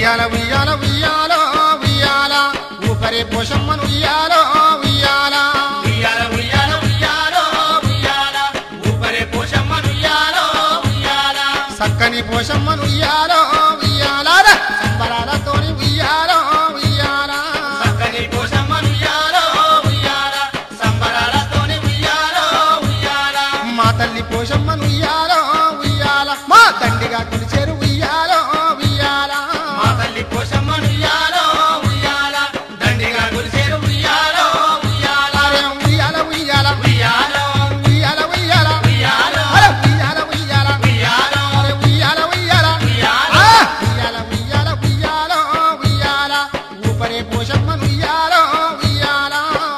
ఉయ్యాల ఉయ్యాల ఉయ్యాలో ఉయ్యాల ఊపరే పోషమ్మను ఉయ్యాలో ఉయ్యాల ఉయ్యాల ఉయ్యాల ఉయ్యాలో ఉయ్యాల ఊపరే పోషమ్మను ఉయ్యాలో ఉయ్యాల చక్కని పోషమ్మను ఉయ్యాలో ఉయ్యాల సంబరాలతోని ఉయ్యాలో ఉయ్యాల చక్కని పోషమ్మను ఉయ్యాలో ఉయ్యాల సంబరాలతోని ఉయ్యాలో ఉయ్యాల మా తల్లి పోషమ్మను ఉయ్యాలో ఉయ్యాల మా తండ్రిగా కొలిచేరు ఉయ్యాలో ఉయ్యాల మా తల్లి పోషమ్మను ఉయ్యాలో ఉయ్యాల దండిగా గురిసేరు ఉయ్యాలో ఉయ్యాల అరే ఉయ్యాల ఉయ్యాల ఉయ్యాలో ఉయ్యాల ఉయ్యాల ఉయ్యాలో అరే ఉయ్యాల ఉయ్యాల ఉయ్యాలో అరే ఉయ్యాల ఉయ్యాల ఉయ్యాల. ఆ! ఉయ్యాల ఉయ్యాల ఉయ్యాల ఉయ్యాల ఊపరే పోషమ్మను ఉయ్యాల ఉయ్యాల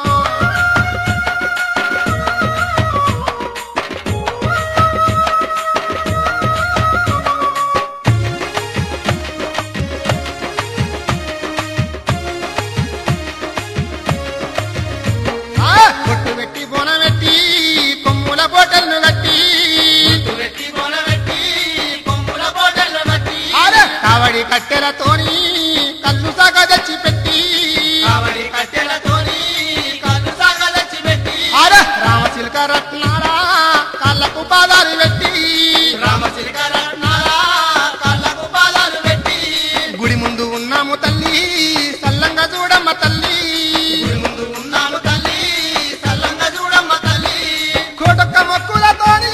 ఆ! బొట్టు పెట్టి బోన పెట్టి కొమ్ముల బొట్టలను కట్టి వెట్టి కొనబెట్టి కొమ్ముల బోటలు బట్టి అరే కావడి కట్టెలతోని కళ్ళు సాగ తెచ్చి పెట్టి కావడి కట్టెలతోని కళ్ళు సాగలచ్చి పెట్టి అరే రామచిలక రత్నాల కళ్ళకు పాదాలు పెట్టి రామచిలక రత్నాల కళ్ళకు పాదాలు పెట్టి గుడి ముందు ఉన్నాము తల్లి సల్లంగా చూడమ్మ తల్లి గుడి ముందు ఉన్నాము తల్లి సల్లంగా చూడమ్మ తల్లి కోటొక్క మొక్కులతోని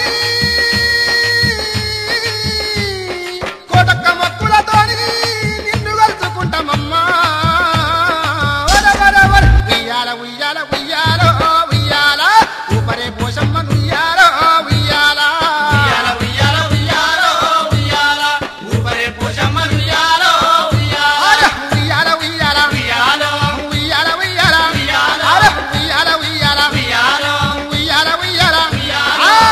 కోటొక్క మొక్కులతోని నిన్ను కలుసుకుంటామమ్మా వర వర వర ఉయ్యాల ఉయ్యాల ఉయ్యాల ఉయ్యాల ఊపరే పోషమ్మను ఉయ్యాల ఉయ్యాల ఉయ్యాల ఉయ్యాల ఉయ్యాలో ఉయ్యాల ఊపరే పోషమ్మను ఉయ్యాలో ఉయ్యాల అరే ఉయ్యాల ఉయ్యాల ఉయ్యాలో ఉయ్యాల ఉయ్యాల ఉయ్యాల. అరే ఉయ్యాల ఉయ్యాల ఉయ్యాలో ఉయ్యాల ఉయ్యాల ఉయ్యాల. ఆ!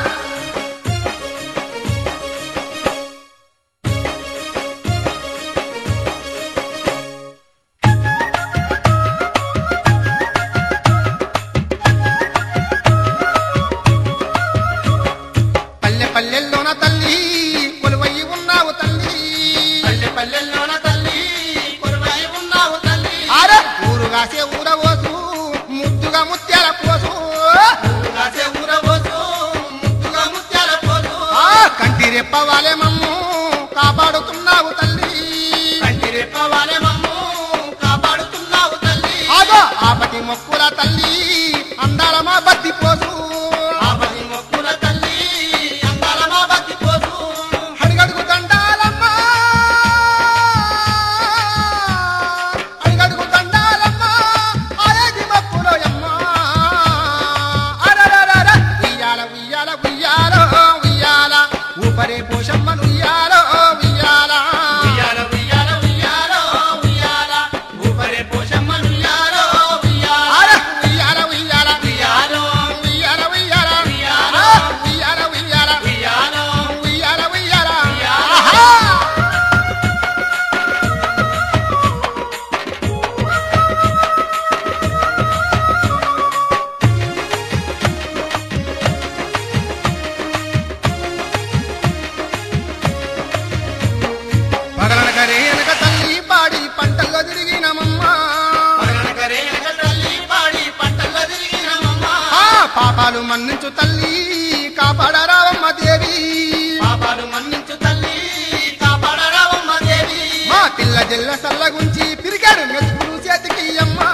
పల్లె పల్లెల్లోన తల్లి కొలువయ్యి ఉన్నావు తల్లి పల్లె పల్లెల్లోన తల్లి కొరువై ఉన్నావు తల్లి ఆరే ఊరు కాసే ఊర పోసు ముద్దుగా ముత్యాల పోసు కాసే ఊరబోసు ముద్దుగా ముత్యాల పోసు ఆ కంటి రెప్పవాలే మమ్ము కాపాడుతున్నావు తల్లి కంటి రెప్పవాలే మమ్ము కాపాడుతున్నావు తల్లి ఆగో ఆపటి మొక్కుల తల్లి అందాల మా బద్ది పోసు ఆపది మొక్కుల తల్లి అందాల మా భక్తి పోసు అడిగడుగు దండాలమ్మా అడిగడుగు దండాలమ్మా ఆయేది మొక్కులోయమ్మా అరరరర ఉయ్యాల ఉయ్యాల ఉయ్యాల ఉయ్యాల ఊపరే పోషమ్మను ఉయ్యాల ఉయ్యాల ఉయ్యాల ఉయ్యాల ఉయ్యాలో ఉయ్యాల ఊపరే పోషమ్మను ఉయ్యాలో ఉయ్యాల అర ఉయ్యాల ఉయ్యాల ఉయ్యాలో ఉయ్యాల ఉయ్యాల ఉయ్యాల. ఆ, ఉయ్యాల ఉయ్యాల ఉయ్యాలో ఉయ్యాల ఉయ్యాల ఉయ్యాల. ఆహా! పగలనకరే వెనక తల్లి పాడి పంటల్లో తిరిగినమమ్మా పగలనకరే వెనక తల్లి పాడి పంటల్లో తిరిగినమమ్మ. ఆ పాపాలు మన్నించు తల్లి కాపాడరావమ్మ దేవి పాపాలు మన్నించు తల్లి కాపాడరావమ్మ దేవి మా పిల్ల జిల్ల సల్లగుంచి పిరికాడు మెతుకులు చేతికి అమ్మ